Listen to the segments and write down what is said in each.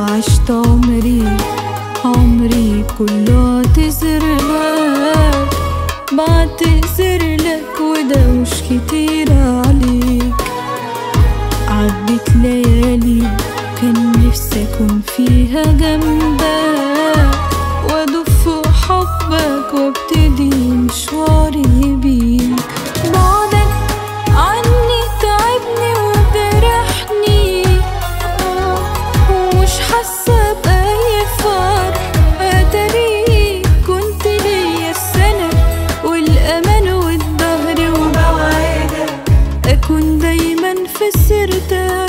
عشت عمري عمري كله اعتذر لك بعتذر لك وده مش كتير عليك عدت ليالي كان نفسي اكون فيها جنبك وادوب في حبك وابتدي مشواري بيك بعدك عني تعبني وجرحني آه، ومش حاسه باي فرق اتاري كنت ليا السند والامان والظهر وبوعدك اكون دايما في سيرتك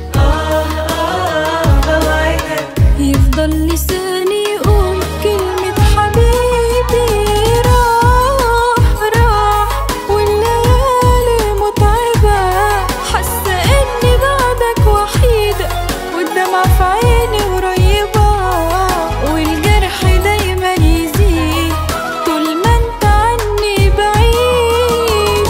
يفضل لساني يقول كلمة حبيبي راح راح والليالي متعبة حاسة اني بعدك وحيدة والدمع في عيني قريبة والجرح دايما يزيد طول ما انت عني بعيد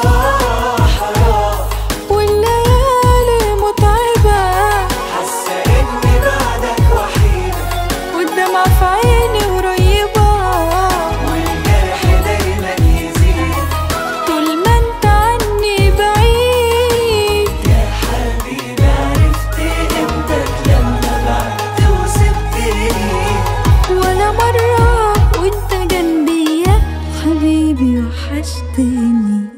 والليالي متعبة حاسة إني بعدك وحيدة والدمع في عيني قريبة والجرح دايما يزيد طول ما انت عني بعيد يا حبيبي عرفت قيمتك لما بعدت وسبتني ولا مرة وانت جنبي يا حبيبي وحشتني